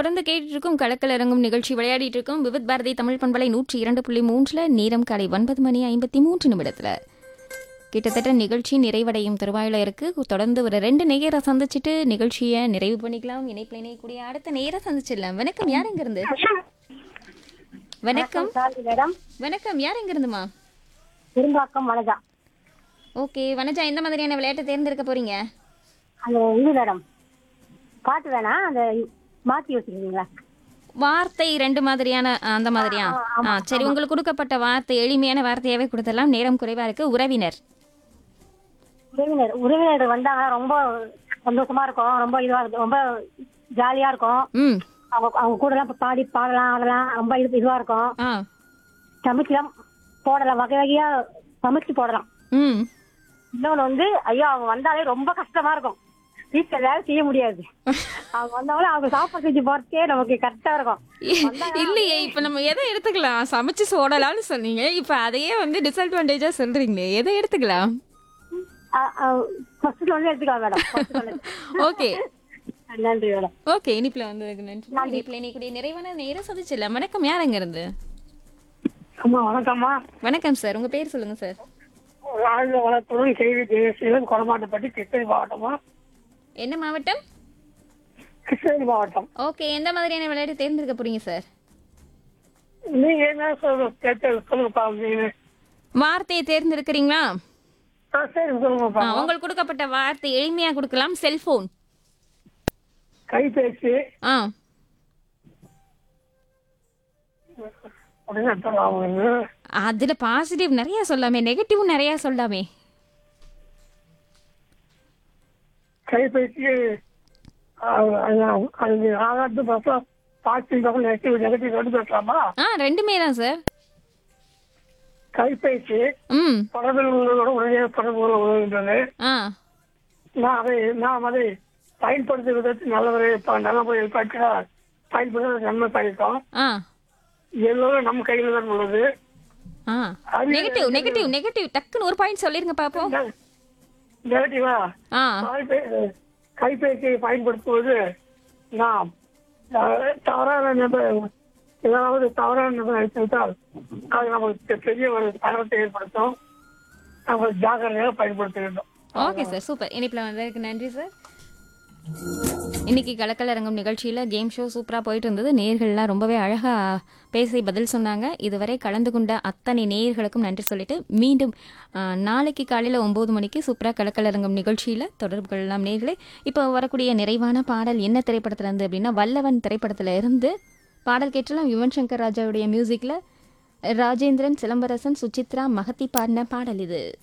தொடர்ந்து கேட்டுட்டு இருக்கும் கலக்கல் இறங்கும் நிகழ்ச்சி விளையாடிட்டு இருக்கும் விவித் பாரதி தமிழ் பண்பலை நூற்றி இரண்டு புள்ளி மூன்றுல நேரம் காலை ஒன்பது மணி ஐம்பத்தி மூன்று நிமிடத்துல கிட்டத்தட்ட நிகழ்ச்சி நிறைவடையும் தருவாயில இருக்கு தொடர்ந்து ஒரு ரெண்டு நேர சந்திச்சுட்டு நிகழ்ச்சியை நிறைவு பண்ணிக்கலாம் இணைப்பில் இணையக்கூடிய அடுத்த நேர சந்திச்சிடலாம் வணக்கம் யார் எங்க இருந்து வணக்கம் சாரி மேடம் வணக்கம் யார் எங்க இருந்துமா திரும்பாக்கம் வனஜா ஓகே வனஜா எந்த மாதிரியான விளையாட்டை தேர்ந்தெடுக்க போறீங்க அந்த இது மேடம் பாட்டு வேணா அந்த மாத்தி வச்சுருக்கீங்களா வார்த்தை ரெண்டு மாதிரியான ஆ, அந்த மாதிரியா ஆ சரி உங்களுக்கு கொடுக்கப்பட்ட வார்த்தை எளிமையான வார்த்தையாவே கொடுத்துடலாம் நேரம் குறைவா இருக்கு உறவினர் உறவினர் உறவினர் வந்தாங்கன்னா ரொம்ப சந்தோஷமா இருக்கும் ரொம்ப இதுவா இருக்கும் ரொம்ப ஜாலியா இருக்கும் ம் அவங்க அவங்க கூட எல்லாம் பாடி பாடலாம் ஆடலாம் ரொம்ப இது இதுவா இருக்கும் ஆ சமைக்கலாம் போடலாம் வகை வகையா சமைச்சு போடலாம் ம் இன்னொன்னு வந்து ஐயோ அவங்க வந்தாலே ரொம்ப கஷ்டமா இருக்கும் வீட்டுல வேலை செய்ய முடியாது அவங்க வந்தாலும் அவங்க சாப்பாடு செஞ்சு போறதுக்கே நமக்கு கரெக்டா இருக்கும் இல்லையே இப்ப நம்ம எதை எடுத்துக்கலாம் சமைச்சு சோடலாம்னு சொன்னீங்க இப்ப அதையே வந்து டிஸ்அட்வான்டேஜா சொல்றீங்களே எதை எடுத்துக்கலாம் ஃபர்ஸ்ட் வந்து எடுத்துக்கலாம் மேடம் first சொல்லு. ஓகே நன்றி மேடம் ஓகே இனிப்புல வந்ததுக்கு நன்றி இனிப்புல இணைக்கூடிய நிறைவான நேரம் சதிச்சிடல வணக்கம் யார் எங்க இருந்து அம்மா வணக்கம்மா வணக்கம் சார் உங்க பேர் சொல்லுங்க சார் வாழ்ந்த வளத்துடன் செய்தி தேசியம் கொடமாட்டப்பட்டி கிருஷ்ணகிரி மாவட்டமா என்ன மாவட்டம் கிருஷ்ணகிரி மாவட்டம் ஓகே எந்த மாதிரியான விளையாட்டு தேர்ந்தெடுக்க போறீங்க சார் நீங்க என்ன சொல்ல கேட்டு சொல்லுங்கப்பா நீங்க வார்த்தையை தேர்ந்தெடுக்கிறீங்களா ஆ சரி சொல்லுங்கப்பா ஆ, உங்களுக்கு கொடுக்கப்பட்ட வார்த்தை எளிமையா கொடுக்கலாம் செல்போன் கைபேசி ஆ அப்படின்னு அர்த்தம் ஆகுங்க அதுல பாசிட்டிவ் நிறைய சொல்லாமே நெகட்டிவ் நிறைய சொல்லாமே கைபேசி அது ஆகாட்டு பக்கம் பாசிட்டிவ் பக்கம் நெகட்டிவ் நெகட்டிவ் ரெண்டு பேசலாமா ஆ ரெண்டுமே தான் சார் கைபேசி ம் தொடர்பில் உள்ளவர்களோட உடனே தொடர்பு கொள்ள உதவுகின்றது ஆ நான் அதை நாம் அதை பயன்படுத்தும் விதத்தில் நல்லவரை நல்ல முறையில் பற்றி பயன்படுத்த நன்மை பயணித்தோம் ஆ எல்லோரும் நம்ம கையில தான் உள்ளது ஆ நெகட்டிவ் நெகட்டிவ் நெகட்டிவ் டக்குன்னு ஒரு பாயிண்ட் சொல்லிருங்க பாப்போம் நெகட்டிவா ஆ கைபேசியை பயன்படுத்துவது நாம் அஹ், தவறான நபர் ஏதாவது தவறான நபர் அழைத்துவிட்டால் அது நமக்கு பெரிய ஒரு தரத்தை ஏற்படுத்தும் நம்ம ஜாக்கிரதையாக பயன்படுத்த வேண்டும் ஓகே சார் சூப்பர் இனிப்பில் வந்ததுக்கு நன்றி சார் இன்னைக்கு கலக்கல் அரங்கம் நிகழ்ச்சியில் கேம் ஷோ சூப்பராக போயிட்டு இருந்தது நேர்கள்லாம் ரொம்பவே அழகாக பேசி பதில் சொன்னாங்க இதுவரை கலந்து கொண்ட அத்தனை நேயர்களுக்கும் நன்றி சொல்லிட்டு மீண்டும் ஆ, நாளைக்கு காலையில் ஒம்பது மணிக்கு சூப்பராக கலக்கல் அரங்கம் நிகழ்ச்சியில் தொடர்பு கொள்ளலாம் நேர்களே இப்போ வரக்கூடிய நிறைவான பாடல் என்ன திரைப்படத்துல இருந்து அப்படின்னா வல்லவன் திரைப்படத்தில் இருந்து பாடல் கேட்டலாம் யுவன் சங்கர் ராஜாவுடைய மியூசிக்கில் ராஜேந்திரன் சிலம்பரசன் சுசித்ரா மகத்தி பாடின பாடல் இது